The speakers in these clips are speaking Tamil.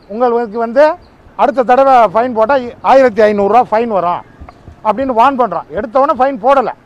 உங்களுக்கு வந்து அடுத்த தடவை ஃபைன் போட்டால் ஆயிரத்தி ஐநூறுரூவா ஃபைன் வரும் அப்படின்னு வான் பண்ணுறோம் எடுத்தவொடனே ஃபைன் போடலை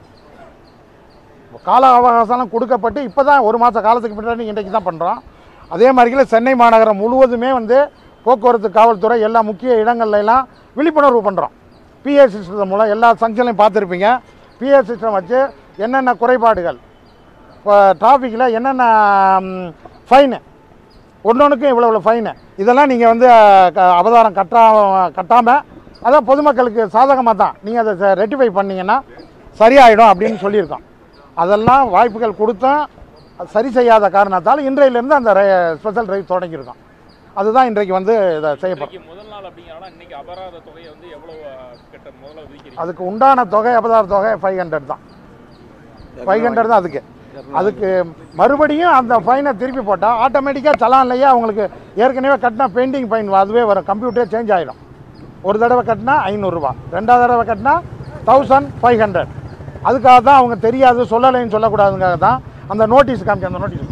கால அவகாசம்லாம் கொடுக்கப்பட்டு இப்போ தான் ஒரு மாத காலத்துக்கு முன்னாடி இன்றைக்கு தான் பண்ணுறோம் அதே மாதிரில சென்னை மாநகரம் முழுவதுமே வந்து போக்குவரத்து காவல்துறை எல்லா முக்கிய இடங்கள்ல எல்லாம் விழிப்புணர்வு பண்ணுறோம் பிஏ சிஸ்டம் மூலம் எல்லா சங்ஷன்லையும் பார்த்துருப்பீங்க பிஏ சிஸ்டம் வச்சு என்னென்ன குறைபாடுகள் இப்போ டிராஃபிக்கில் என்னென்ன ஃபைனு ஒன்றொன்றுக்கும் இவ்வளோ இவ்வளோ ஃபைனு இதெல்லாம் நீங்கள் வந்து அஹ், க- அவதாரம் கட்டா கட்டாமல் அதான் பொதுமக்களுக்கு சாதகமாக தான் நீங்கள் அதை ரெட்டிஃபை பண்ணீங்கன்னா சரியாயிடும் அப்படின்னு சொல்லியிருக்கோம் அதெல்லாம் வாய்ப்புகள் கொடுத்தும் அது சரி செய்யாத காரணத்தால் இன்றையிலேருந்து அந்த ஸ்பெஷல் ட்ரைவ் தொடங்கியிருக்கோம் அதுதான் இன்றைக்கு வந்து இதை செய்யப்படும் இன்னைக்கு முதல் நாள் அப்படிங்கிறனால இன்னைக்கு அபராத தொகையை வந்து எவ்வளவு அஹ், கிட்ட முதல்ல விதிக்கிறீங்க அதுக்கு உண்டான தொகை அபதார தொகை ஃபைவ் ஹண்ட்ரட் தான் ஃபைவ் ஹண்ட்ரட் தான் அதுக்கு அதுக்கு மறுபடியும் அந்த ஃபைனை திருப்பி போட்டால் ஆட்டோமேட்டிக்காக சலான்லையே அவங்களுக்கு ஏற்கனவே கட்டினா பெயிண்டிங் ஃபைன் அதுவே வரும் கம்ப்யூட்டரே சேஞ்ச் ஆகிடும் ஒரு தடவை கட்டினா ஐநூறுரூவா ரெண்டாவது தடவை கட்டினா தௌசண்ட் ஃபைவ் ஹண்ட்ரட் அதுக்காக தான் அவங்க தெரியாது சொல்லலைன்னு சொல்லக்கூடாதுங்காக தான் அந்த நோட்டீஸ் காமிக்க அந்த நோட்டீஸ்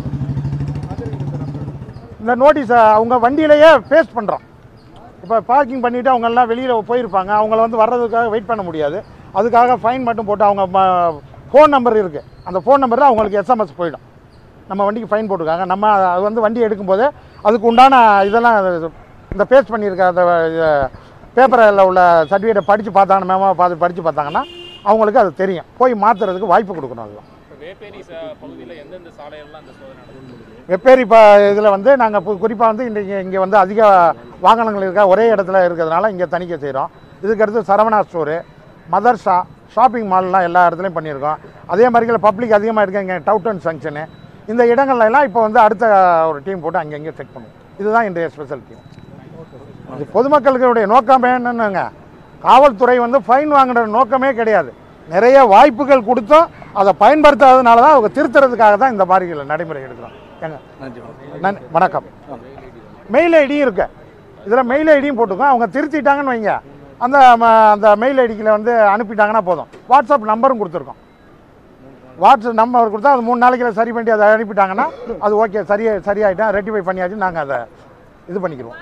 இந்த நோட்டீஸை அவங்க வண்டியிலேயே பேஸ்ட் பண்ணுறோம் இப்போ பார்க்கிங் பண்ணிவிட்டு அவங்கெல்லாம் வெளியில் போயிருப்பாங்க அவங்கள வந்து வர்றதுக்காக வெயிட் பண்ண முடியாது அதுக்காக ஃபைன் மட்டும் போட்டு அவங்க ஃபோன் நம்பர் இருக்குது அந்த ஃபோன் நம்பரில் அவங்களுக்கு எஸ்எம்எஸ் போயிடும் நம்ம வண்டிக்கு ஃபைன் போட்டிருக்காங்க நம்ம அது வந்து வண்டி எடுக்கும்போது அதுக்கு உண்டான இதெல்லாம் இந்த பேஸ்ட் பண்ணியிருக்க அந்த பேப்பரில் உள்ள சர்டிஃபிகேட்டை படித்து பார்த்தாங்க மேமா பார்த்து படித்து பார்த்தாங்கன்னா அவங்களுக்கு அது தெரியும் போய் மாற்றுறதுக்கு வாய்ப்பு கொடுக்கணும் அதுதான் இப்போ வேப்பேரி ச- பகுதியில எந்தெந்த சாலைகள்லாம் இந்த சோதனை நடக்குது வெப்பேரி இப்போ இதில் வந்து நாங்கள் குறிப்பாக வந்து இன்றைக்கி இங்கே வந்து அதிக வாகனங்கள் இருக்கா ஒரே இடத்துல இருக்கிறதுனால இங்கே தணிக்கை செய்கிறோம் இதுக்கடுத்து சரவணா ஸ்டோரு மதர்ஸா ஷாப்பிங் மால்லாம் எல்லா இடத்துலையும் பண்ணியிருக்கோம் அதே மாதிரி பப்ளிக் அதிகமாக இருக்க இங்கே டவுட்டன் ஜங்ஷனு இந்த இடங்கள்ல எல்லாம் இப்போ வந்து அடுத்த ஒரு டீம் போட்டு அங்கங்கே செக் பண்ணுவோம் இதுதான் இன்றைய ஸ்பெஷல் டீம் இது பொதுமக்களுடைய நோக்கமே என்னென்னங்க காவல்துறை வந்து ஃபைன் வாங்குற நோக்கமே கிடையாது நிறைய வாய்ப்புகள் கொடுத்தும் அதை பயன்படுத்தாததுனால தான் அவங்க திருத்துறதுக்காக தான் இந்த மாதிரி நடைமுறை எடுக்கிறோம் ஏங்க நன்றி நன் வணக்கம் மெயில் ஐடியும் இருக்கு இதில் மெயில் ஐடியும் போட்டுக்கோம் அவங்க திருத்திட்டாங்கன்னு வைங்க அந்த ம- அந்த மெயில் ஐடிக்கில் வந்து அனுப்பிட்டாங்கன்னா போதும் வாட்ஸ்அப் நம்பரும் கொடுத்துருக்கோம் வாட்ஸ்அப் நம்பர் கொடுத்தா அது மூணு நாளைக்குள்ள சரி பண்ணி அதை அனுப்பிட்டாங்கன்னா அது ஓகே சரியா சரியாயிட்டா ரெட்டிஃபை பண்ணியாச்சு நாங்கள் அதை இது பண்ணிக்கிறோம்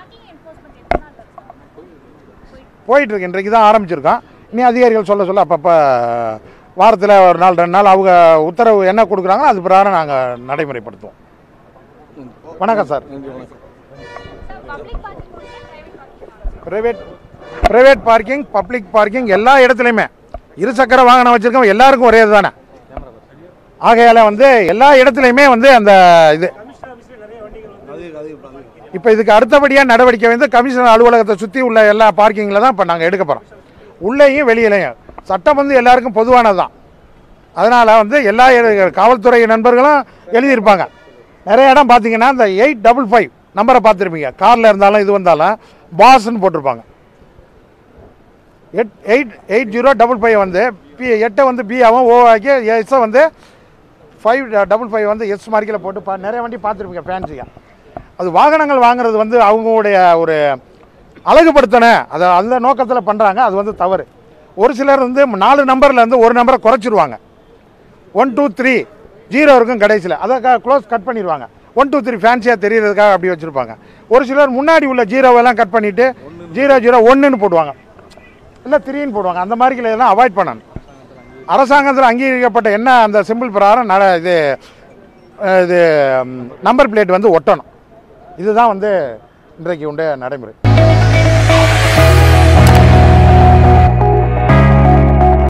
போயிட்டு இருக்கு இன்றைக்கு தான் ஆரம்பிச்சிருக்கோம் இனி அதிகாரிகள் சொல்ல சொல்ல அப்பப்போ வாரத்தில் ஒரு நாள் ரெண்டு நாள் அவங்க உத்தரவு என்ன கொடுக்குறாங்களோ அது பிரகாரம் நாங்கள் நடைமுறைப்படுத்துவோம் வணக்கம் சார் நன்றி வணக்கம் private private parking public parking எல்லா இடத்துலையுமே இருசக்கர வாகனம் வச்சுருக்கோம் எல்லாருக்கும் ஒரே இதுதானே ஆகையால் வந்து எல்லா இடத்துலையுமே வந்து அந்த இது அது அது அது இப்போ இதுக்கு அடுத்தபடியாக நடவடிக்கை வந்து கமிஷனர் அலுவலகத்தை சுற்றி உள்ள எல்லா பார்க்கிங்கில் தான் இப்போ நாங்கள் எடுக்க போகிறோம் உள்ளேயும் வெளியிலையும் சட்டம் வந்து எல்லாருக்கும் பொதுவானது தான் அதனால் வந்து எல்லா இட- காவல்துறை நண்பர்களும் எழுதியிருப்பாங்க நிறைய இடம் பார்த்தீங்கன்னா இந்த எயிட் டபுள் ஃபைவ் நம்பரை பார்த்துருப்பீங்க காரில் இருந்தாலும் இது வந்தாலும் பாஸ்ன்னு போட்டிருப்பாங்க எட் eight eight zero double five வந்து பி எட்டை வந்து பி ஆகும் ஓ ஆக்கி எஸ்ஸை வந்து ஃபைவ் டபுள் ஃபைவ் வந்து எஸ் மார்க்கில் போட்டு பா நிறைய வண்டி பார்த்துருப்பீங்க ஃபேன்சியாக அது வாகனங்கள் வாங்குறது வந்து அவங்களுடைய ஒரு அழகுபடுத்தணும் அதை அந்த நோக்கத்தில் பண்ணுறாங்க அது வந்து தவறு ஒரு சிலர் வந்து நாலு நம்பரில் இருந்து ஒரு நம்பரை குறைச்சிருவாங்க ஒன் டூ த்ரீ ஜீரோ இருக்கும் கடைசியில் அதை க்ளோஸ் கட் பண்ணிடுவாங்க ஒன் டூ த்ரீ ஃபேன்சியாக தெரியறதுக்காக அப்படி வச்சுருப்பாங்க ஒரு சிலர் முன்னாடி உள்ள ஜீரோவெல்லாம் கட் பண்ணிவிட்டு ஜீரோ ஜீரோ ஒன்றுன்னு போடுவாங்க இல்லை த்ரீன்னு போடுவாங்க அந்த மாதிரி எல்லாம் அவாய்ட் பண்ணணும் அரசாங்கத்தில் அங்கீகரிக்கப்பட்ட என்ன அந்த சிம்பிள் பிரகாரம் நட இது அஹ், இது நம்பர் பிளேட் வந்து ஒட்டணும் இதுதான் வந்து இன்றைக்கு உண்ட நடைமுறை